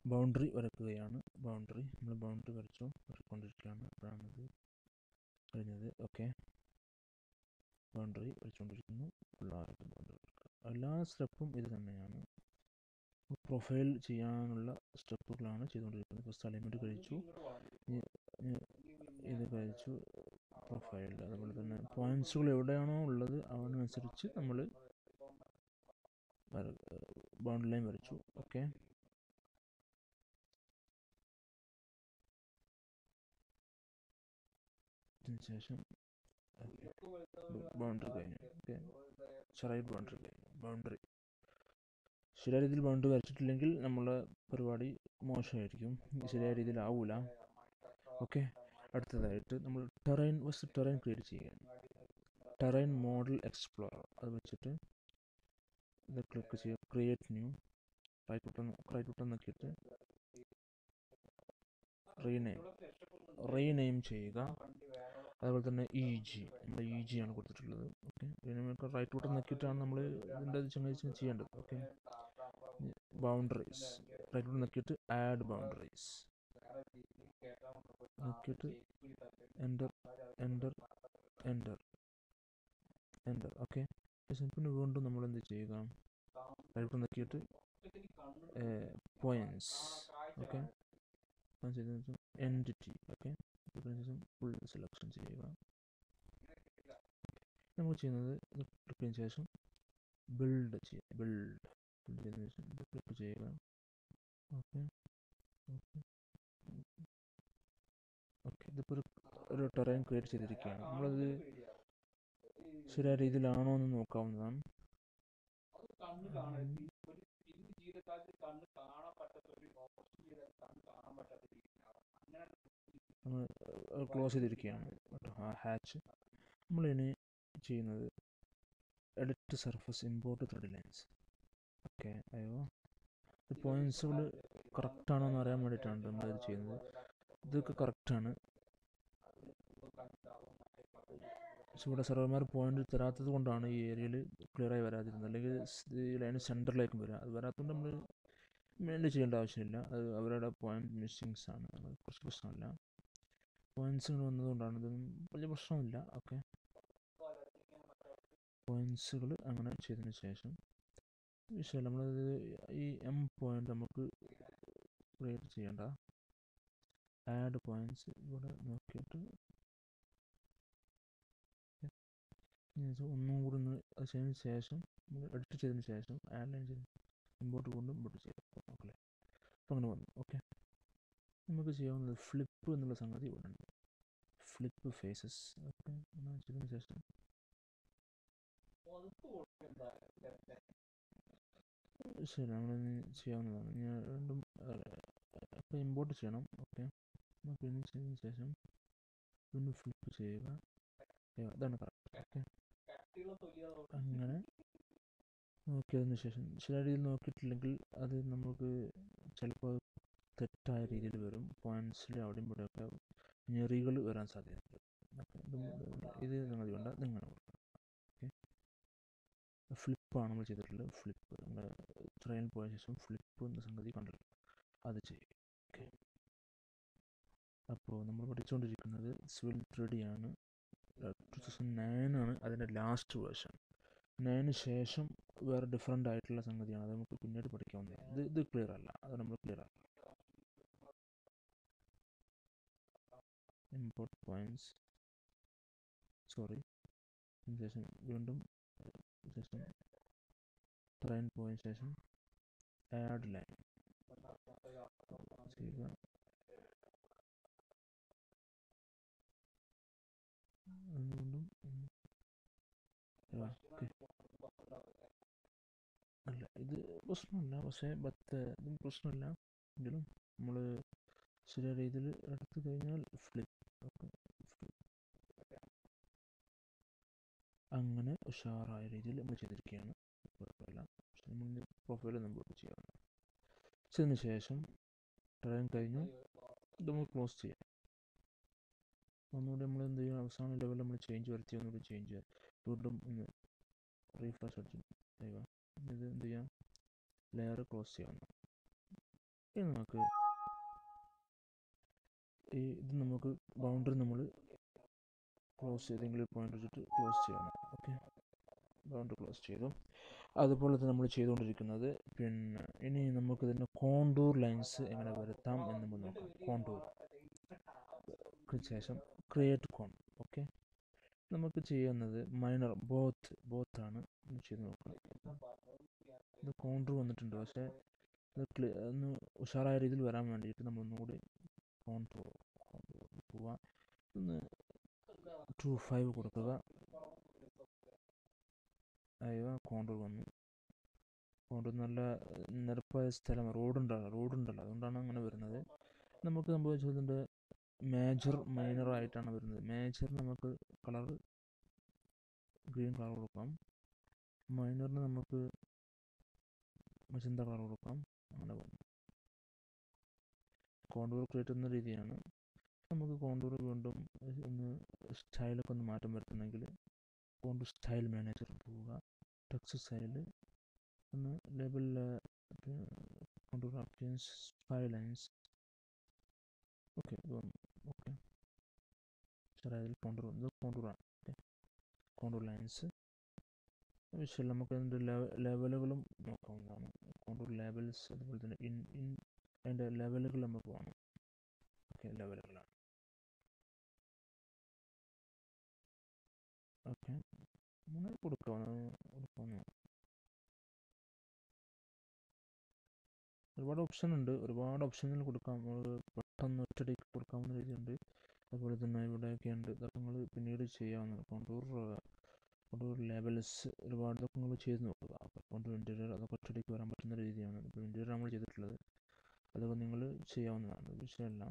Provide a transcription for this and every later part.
boundary വരക്കുകയാണ് boundary നമ്മൾ boundary വരച്ചു വരക്കൊണ്ടിരിക്കുകയാണ് അപ്പോഴാണിത് കഴിഞ്ഞത് ഓക്കെ ബൗണ്ടറി വരച്ചുകൊണ്ടിരിക്കുന്നു ഫുള്ളായിട്ട് ബൗണ്ടറി വരക്കുക എല്ലാ സ്റ്റെപ്പും ഇത് തന്നെയാണ് പ്രൊഫൈൽ ചെയ്യാനുള്ള സ്റ്റെപ്പുകളാണ് ചെയ്തുകൊണ്ടിരിക്കുന്നത് ഫസ്റ്റ് അലൈൻമെൻറ്റ് കഴിച്ചു ഇനി ഇത് കഴിച്ചു പ്രൊഫൈൽ അതുപോലെ തന്നെ പോയിൻറ്റ്സുകൾ എവിടെയാണോ ഉള്ളത് അതിനനുസരിച്ച് നമ്മൾ ബൗണ്ടറി ലൈൻ വരച്ചു ഓക്കെ അതിനുശേഷം ബൗണ്ടറി കഴിഞ്ഞു ഓക്കെ റൈറ്റ് ബൗണ്ടറി കഴിഞ്ഞു ബൗണ്ടറി ശരിയായ രീതിയിൽ ബൗണ്ടറി വരച്ചിട്ടില്ലെങ്കിൽ നമ്മളെ പരിപാടി മോശമായിരിക്കും ശരിയായ രീതിയിൽ ആവൂല ഓക്കെ അടുത്തതായിട്ട് നമ്മൾ ടെറൈൻ ഫസ്റ്റ് ടെറൈൻ ക്രിയേറ്റ് ചെയ്യുകയാണ് ടെറൈൻ മോഡൽ എക്സ്പ്ലോറർ അത് വെച്ചിട്ട് ഇത് ക്ലിക്ക് ചെയ്യുക create new right button right button നോക്കിയിട്ട് റീനെയിം റീനെയിം ചെയ്യുക അതുപോലെ തന്നെ ഇ ജി നമ്മുടെ ഇ ജി ആണ് കൊടുത്തിട്ടുള്ളത് ഓക്കെ നമുക്ക് റൈറ്റ് ബട്ടൺ നോക്കിയിട്ടാണ് നമ്മൾ ഇതിൻ്റെ ചങ്ങാഴ്ച ചെയ്യേണ്ടത് ഓക്കെ ബൗണ്ടറീസ് റൈറ്റ് ബട്ടൺ നോക്കിയിട്ട് ആഡ് ബൗണ്ടറീസ് നോക്കിയിട്ട് enter enter enter enter okay പിന്നെ വീണ്ടും നമ്മൾ എന്ത് ചെയ്യുക റൈറ്റ് ബട്ടൺ നോക്കിയിട്ട് പോയിൻസ് ഓക്കെ എൻറ്റിറ്റി ഓക്കെ അതിനുശേഷം ഫുൾ സെലക്ഷൻ ചെയ്യുക നമ്മൾ ചെയ്യുന്നത് ക്ലിക്ക് ചെയ്തതിന് ശേഷം ബിൽഡ് ചെയ്യുക ബിൽഡ് ബിൽഡ് ചെയ്തതിന് ശേഷം ക്ലിക്ക് ചെയ്യുക ഓക്കെ ഓക്കെ ഓക്കെ ഇതിപ്പോൾ ഒരു ടെറൈൻ ക്രിയേറ്റ് ചെയ്തിരിക്കുകയാണ് നമ്മളത് ശരിയായ രീതിയിലാണോ എന്ന് നോക്കാവുന്നതാണ് നമ്മൾ ക്ലോസ് ചെയ്തിരിക്കുകയാണ് ആ ഹാച്ച് നമ്മളിനി ചെയ്യുന്നത് edit surface import thread lines okay അയ്യോ ഇത് പോയിൻസുകൾ കറക്റ്റാണോ എന്ന് അറിയാൻ വേണ്ടിയിട്ടാണ് നമ്മളിത് ചെയ്യുന്നത് ഇതൊക്കെ കറക്റ്റാണ് പക്ഷെ ഇവിടെ സർവർമാർ പോയിന്റ് തരാത്തത് കൊണ്ടാണ് ഈ ഏരിയയിൽ ക്ലിയറായി വരാതിരുന്നത് അല്ലെങ്കിൽ ഈ ലൈൻ സെൻറ്ററിലേക്കും വരിക അത് വരാത്തതുകൊണ്ട് നമ്മൾ മെയിൻറ്റെയിൻ ചെയ്യേണ്ട ആവശ്യമില്ല അത് അവരുടെ പോയിന്റ് മിസ്സിങ്സ് ആണ് അത് കുറച്ച് പ്രശ്നമില്ല പോയിൻസുകൾ വന്നതുകൊണ്ടാണ് ഇതൊന്നും വലിയ പ്രശ്നമില്ല ഓക്കെ പോയിൻസുകൾ അങ്ങനെ ചെയ്തതിന് ശേഷം വിഷയമല്ല നമ്മളത് ഈ എം പോയിന്റ് നമുക്ക് ക്രിയേറ്റ് ചെയ്യേണ്ട ആഡ് പോയിന്റ്സ് ഇവിടെ നോക്കിയിട്ട് ഒന്നും കൂടി ഒന്ന് അത് ചെയ്തതിന് ശേഷം എഡിറ്റ് ചെയ്തതിന് ശേഷം ആഡ് ലൈൻ ചെയ്ത് ഇമ്പോർട്ട് കൊണ്ടും ഇമ്പോർട്ട് ചെയ്യാം ഓക്കെ അപ്പോൾ അങ്ങനെ വന്നു ഓക്കെ നമുക്ക് ചെയ്യാവുന്നത് ഫ്ലിപ്പ് എന്നുള്ള സംഗതി ഇവിടെ ഉണ്ട് ഫ്ലിപ്പ് ഫേസസ് ഓക്കെ അങ്ങനെ ചെയ്തതിന് ശേഷം ശരി നമ്മൾ ചെയ്യാവുന്നതാണ് ഞാൻ രണ്ടും അപ്പോൾ ഇമ്പോർട്ട് ചെയ്യണം ഓക്കെ നമുക്ക് ഇനി ചെയ്തതിന് ശേഷം വീണ്ടും ഫ്ലിപ്പ് ചെയ്യുക അതാണ് കറക്റ്റ് ഓക്കെ അങ്ങനെ നോക്കിയതിന് ശേഷം ശരിയായ രീതിയിൽ നോക്കിയിട്ടില്ലെങ്കിൽ അത് നമുക്ക് ചിലപ്പോൾ തെറ്റായ രീതിയിൽ വരും പോയിൻറ്റ്സിൽ അവിടെയും ഇവിടെയൊക്കെ ഞെറികൾ വരാൻ സാധ്യതയുണ്ട് ഇത് സംഗതി വേണ്ട നിങ്ങൾ ഓക്കെ ഫ്ലിപ്പാണ് നമ്മൾ ചെയ്തിട്ടുള്ളത് ഫ്ലിപ്പ് നമ്മൾ ട്രെയിനിൽ പോയ ശേഷം ഫ്ലിപ്പ് എന്ന സംഗതി കണ്ടിട്ടുണ്ട് അത് ചെയ്യും ഓക്കെ അപ്പോൾ നമ്മൾ പഠിച്ചുകൊണ്ടിരിക്കുന്നത് സിവിൽ ത്രീ ഡി ആണ് ടു തൗസൻഡ് നയൻ ആണ് അതിൻ്റെ ലാസ്റ്റ് വേർഷൻ നയന് ശേഷം വേറെ ഡിഫറെൻ്റ് ആയിട്ടുള്ള സംഗതിയാണ് അത് നമുക്ക് പിന്നീട് പഠിക്കാവുന്നതാണ് ഇത് ഇത് ക്ലിയർ അല്ല അത് നമ്മൾ ക്ലിയർ ആക്കാം ഇമ്പോർട്ട് പോയിൻറ്റ്സ് സോറി ശേഷം വീണ്ടും ശേഷം ട്രെയിൻ പോയതിനു ശേഷം ആഡ് ലൈൻ ചെയ്യുക വീണ്ടും ഓക്കെ അല്ല ഇത് പ്രശ്നമല്ല പക്ഷേ ബത്ത് ഇതും പ്രശ്നമില്ല എങ്കിലും നമ്മൾ ശരിയായ രീതിയിൽ എടുത്തു കഴിഞ്ഞാൽ ഫ്ലിപ്പ് ഓക്കെ അങ്ങനെ ഉഷാറായ രീതിയിൽ നമ്മൾ ചെയ്തിരിക്കുകയാണ് കുഴപ്പമില്ല പക്ഷെ നമ്മൾ പ്രൊഫൈൽ നമ്മൾ ചെയ്യാം ചെയ്തതിന് ശേഷം ടെറൈൻ കഴിഞ്ഞു ഇത് നമ്മൾ ക്ലോസ് ചെയ്യാം ഒന്നുകൂടി നമ്മൾ എന്ത് ചെയ്യണം അവസാന ലെവലിൽ നമ്മൾ ചേഞ്ച് വരുത്തി ഒന്നുകൂടി ചേഞ്ച് ചെയ്യാം വീണ്ടും ഒന്ന് റീഫ്രഷ് അടിച്ചു ചെയ്യുക ഇത് എന്ത് ചെയ്യാം ലെയർ ക്ലോസ് ചെയ്യാം ഇനി നമുക്ക് ഈ ഇത് നമുക്ക് ബൗണ്ടറി നമ്മൾ ക്ലോസ് ചെയ്തെങ്കിലും പോയിന്റ് വെച്ചിട്ട് ക്ലോസ് ചെയ്യണം ഓക്കെ ബൗണ്ടറി ക്ലോസ് ചെയ്തു അതുപോലെ തന്നെ നമ്മൾ ചെയ്തുകൊണ്ടിരിക്കുന്നത് പിന്നെ ഇനി നമുക്ക് ഇതിൻ്റെ കോണ്ടൂർ ലൈൻസ് എങ്ങനെ വരുത്താം എന്ന് നമ്മൾ നോക്കാം കോണ്ടൂർ ശേഷം ക്രിയേറ്റ് കോൺ ഓക്കെ നമുക്ക് ചെയ്യുന്നത് മൈനർ ബോത്ത് ബോത്താണ് ചെയ്ത് നോക്കുന്നത് ഇത് കോണ്ടൂർ വന്നിട്ടുണ്ട് പക്ഷേ ഇത് ക്ലി ഒന്ന് ഉഷാറായ രീതിയിൽ വരാൻ വേണ്ടിയിട്ട് നമ്മൾ ഒന്നുകൂടി കോണ്ടൂർ കോണ്ടൂർ പോവുക ഒന്ന് ടു ഫൈവ് കൊടുക്കുക അയ്യോ കോണ്ടൂർ വന്നു കോണ്ടൂർ നല്ല നിരപ്പായ സ്ഥലം റോഡുണ്ടല്ലോ റോഡുണ്ടല്ലോ അതുകൊണ്ടാണ് അങ്ങനെ വരുന്നത് നമുക്ക് സംഭവിച്ചതിൻ്റെ മേജർ മൈനർ ആയിട്ടാണ് വരുന്നത് മേജർ നമുക്ക് കളർ ഗ്രീൻ കളർ കൊടുക്കാം മൈനറിന് നമുക്ക് മജന്ത കളർ കൊടുക്കാം അങ്ങനെ വന്നു കോണ്ടൂർ ക്രിയേറ്റ് ചെയ്യുന്ന രീതിയാണ് നമുക്ക് കോണ്ടൂർ വീണ്ടും ഒന്ന് സ്റ്റൈലൊക്കെ ഒന്ന് മാറ്റം വരുത്തണമെങ്കിൽ കോണ്ടൂർ സ്റ്റൈൽ മാനേജർ പോവുക ടെക്സ്റ്റ് സ്റ്റൈൽ ഒന്ന് label contour options five lines okay ഇത് വന്നു ഓക്കെ ചെറിയ കോണ്ടൂർ ഇത് കോണ്ടൂറാണ് ഓക്കെ കോണ്ടൂർ ലൈൻസ് വിഷയം നമുക്ക് അതിൻ്റെ ലെവലുകളും നോക്കാവുന്നതാണ് കോണ്ടൂർ ലെവൽസ് അതുപോലെ തന്നെ ഇൻ ഇൻ അതിൻ്റെ ലെവലുകൾ നമുക്ക് വേണം ഓക്കെ ലെവലുകളാണ് ഓക്കെ അങ്ങനെ കൊടുക്കാവുന്ന കൊടുക്കാവുന്ന ഒരുപാട് ഓപ്ഷൻ ഉണ്ട് ഒരുപാട് ഓപ്ഷനുകൾ കൊടുക്കാം നമ്മൾ പെട്ടെന്ന് ഒറ്റയടിക്ക് കൊടുക്കാവുന്ന രീതിയുണ്ട് അതുപോലെ തന്നെ ഇവിടെയൊക്കെ ഉണ്ട് ഇതൊക്കെ നിങ്ങൾ പിന്നീട് ചെയ്യാവുന്നതാണ് കോണ്ടൂർ കോണ്ടൂർ ലെവൽസ് ഒരുപാട് ഇതൊക്കെ നിങ്ങൾ ചെയ്ത് നോക്കുക അപ്പോൾ കോണ്ടൂർ ഇൻറ്റീരിയർ അതൊക്കെ ഒറ്റയടിക്ക് വരാൻ പറ്റുന്ന രീതിയാണ് ഇപ്പോൾ ഇൻറ്റീരിയർ നമ്മൾ ചെയ്തിട്ടുള്ളത് അതൊക്കെ നിങ്ങൾ ചെയ്യാവുന്നതാണ് വിഷയമല്ല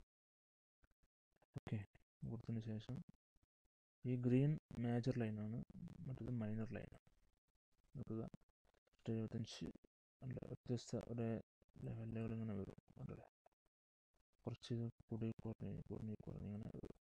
ഓക്കെ കൊടുത്തതിന് ശേഷം ഈ ഗ്രീൻ മേജർ ലൈനാണ് മറ്റേത് മൈനർ ലൈനാണ് നോക്കുക എഴുപത്തഞ്ച് അല്ല വ്യത്യസ്ത ഒരു ലെവലുകൾ ഇങ്ങനെ വരും കണ്ടല്ലേ കുറച്ച് കൂടി കുറഞ്ഞ് കുറഞ്ഞ് കുറഞ്ഞ് ഇങ്ങനെ വരും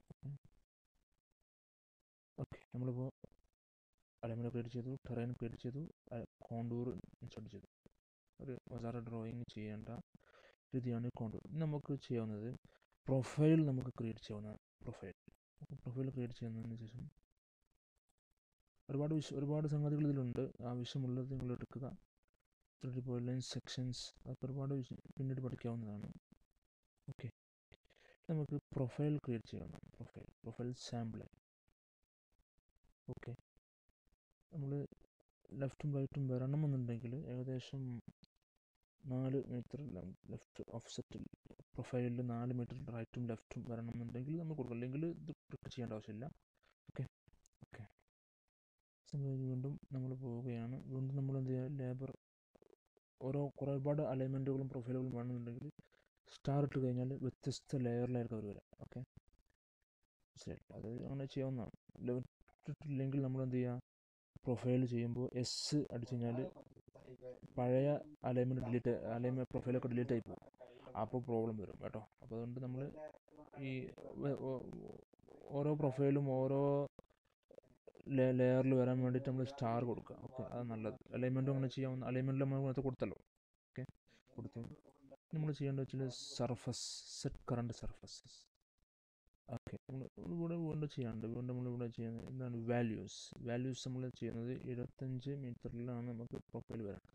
ഓക്കെ നമ്മളിപ്പോൾ അലമിന ക്രിയേറ്റ് ചെയ്തു ടെറൈൻ ക്രിയേറ്റ് ചെയ്തു കോണ്ടൂർ ഇൻസ്റ്റാൾ ചെയ്തു ഒരു വസാറ ഡ്രോയിങ് ചെയ്യേണ്ട രീതിയാണ് കോണ്ടൂർ നമുക്ക് ചെയ്യാവുന്നത് പ്രൊഫൈൽ നമുക്ക് ക്രിയേറ്റ് ചെയ്യാവുന്ന പ്രൊഫൈൽ പ്രൊഫൈൽ ക്രിയേറ്റ് ചെയ്യുന്നതിന് ശേഷം ഒരുപാട് വിഷ ഒരുപാട് സംഗതികൾ ഇതിലുണ്ട് ആവശ്യമുള്ളത് നിങ്ങൾ എടുക്കുക ത്രീ പോയിന്റ് ലൈൻ സെക്ഷൻസ് അതൊക്കെ ഒരുപാട് പിന്നീട് പഠിക്കാവുന്നതാണ് ഓക്കെ നമുക്ക് പ്രൊഫൈൽ ക്രിയേറ്റ് ചെയ്യാവുന്നതാണ് പ്രൊഫൈൽ പ്രൊഫൈൽ സാമ്പിൾ ഓക്കെ നമ്മൾ ലെഫ്റ്റും റൈറ്റും വരണമെന്നുണ്ടെങ്കിൽ ഏകദേശം നാല് മീറ്റർ ലെഫ്റ്റ് ഓഫ്സെറ്റിൽ പ്രൊഫൈലിൽ നാല് മീറ്റർ റൈറ്റും ലെഫ്റ്റും വരണമെന്നുണ്ടെങ്കിൽ നമ്മൾ കൊടുക്കും അല്ലെങ്കിൽ ഇത് ക്ലിക്ക് ചെയ്യേണ്ട ആവശ്യമില്ല ഓക്കെ ഓക്കെ വീണ്ടും നമ്മൾ പോവുകയാണ് വീണ്ടും നമ്മൾ എന്ത് ചെയ്യുക ലേബർ ഓരോ കുറേ ഒരുപാട് അലൈൻമെൻറ്റുകളും പ്രൊഫൈലുകളും വേണമെന്നുണ്ടെങ്കിൽ സ്റ്റാർ ഇട്ട് കഴിഞ്ഞാൽ വ്യത്യസ്ത ലെയറിലായിരിക്കും അവർ വരാം ഓക്കെ ശരി അത് അങ്ങനെ ചെയ്യാവുന്നതാണ് ഇട്ടിട്ടില്ലെങ്കിൽ നമ്മൾ എന്ത് ചെയ്യുക പ്രൊഫൈൽ ചെയ്യുമ്പോൾ എസ് അടിച്ചു കഴിഞ്ഞാൽ പഴയ അലൈൻമെൻറ്റ് ഡിലീറ്റ് അലൈൻമെൻറ്റ് പ്രൊഫൈലൊക്കെ ഡിലീറ്റ് ആയി പോകും അപ്പോൾ പ്രോബ്ലം വരും കേട്ടോ അപ്പോൾ അതുകൊണ്ട് നമ്മൾ ഈ ഓരോ പ്രൊഫൈലും ഓരോ ലെയറിൽ വരാൻ വേണ്ടിയിട്ട് നമ്മൾ സ്റ്റാർ കൊടുക്കുക ഓക്കെ അത് നല്ലത് അലൈൻമെൻറ്റും അങ്ങനെ ചെയ്യാവുന്ന അലൈൻമെൻറ്റിൽ നമ്മൾ നേരത്തെ കൊടുത്തല്ലോ ഓക്കെ കൊടുത്തു നമ്മൾ ചെയ്യേണ്ടത് വെച്ചാൽ surface set current surfaces okay നമ്മൾ ഇവിടെ വീണ്ടും ചെയ്യാനുണ്ട് വീണ്ടും നമ്മളിവിടെ ചെയ്യുന്നത് എന്താണ് വാല്യൂസ് വാല്യൂസ് നമ്മൾ ചെയ്യുന്നത് എഴുപത്തഞ്ച് മീറ്ററിലാണ് നമുക്ക് പ്രൊഫൈൽ വരേണ്ടത്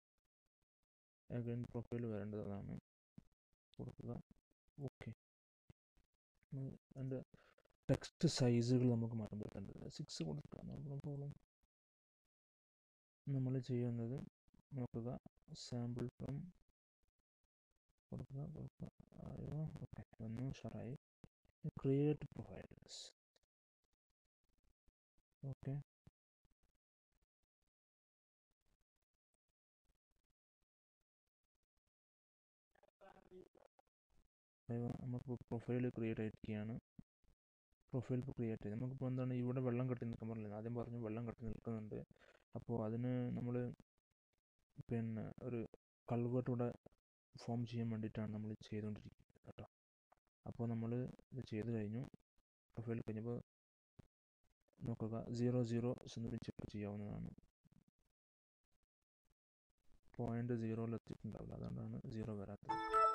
അഗൈൻ പ്രൊഫൈൽ വരേണ്ടത് അതാണ് കൊടുക്കുക ഓക്കെ അതിൻ്റെ ടെക്സ്റ്റ് സൈസുകൾ നമുക്ക് മാറ്റം വരുത്തേണ്ടത് സിക്സ് കൊടുക്കുക നോ പ്രോബ്ലം നമ്മൾ ചെയ്യുന്നത് നോക്കുക സാമ്പിൾ ഫ്രം കൊടുക്കുക കൊടുക്കുക അയ്യോ ഓക്കെ ഒന്ന് ഉഷാറായി ക്രിയേറ്റ് പ്രൊഫൈൽസ് ഓക്കെ നമുക്ക് പ്രൊഫൈൽ ക്രിയേറ്റ് ആയിരിക്കുകയാണ് പ്രൊഫൈൽ ഇപ്പോൾ ക്രിയേറ്റ് ചെയ്ത് നമുക്കിപ്പോൾ എന്താണ് ഇവിടെ വെള്ളം കെട്ടി നിൽക്കാൻ പറഞ്ഞില്ല ആദ്യം പറഞ്ഞു വെള്ളം കെട്ടി നിൽക്കുന്നുണ്ട് അപ്പോൾ അതിന് നമ്മൾ പിന്നെ ഒരു കൾവേർട്ട് ഇവിടെ ഫോം ചെയ്യാൻ വേണ്ടിയിട്ടാണ് നമ്മൾ ചെയ്തുകൊണ്ടിരിക്കുന്നത് കേട്ടോ അപ്പോൾ നമ്മൾ ഇത് ചെയ്ത് കഴിഞ്ഞു പ്രൊഫൈൽ കഴിഞ്ഞപ്പോൾ നോക്കുക സീറോ സീറോ എന്ന് ചെക്ക് ചെയ്യാവുന്നതാണ് പോയിന്റ് സീറോയിൽ എത്തിയിട്ടുണ്ടാവില്ല അതുകൊണ്ടാണ് സീറോ വരാത്തത്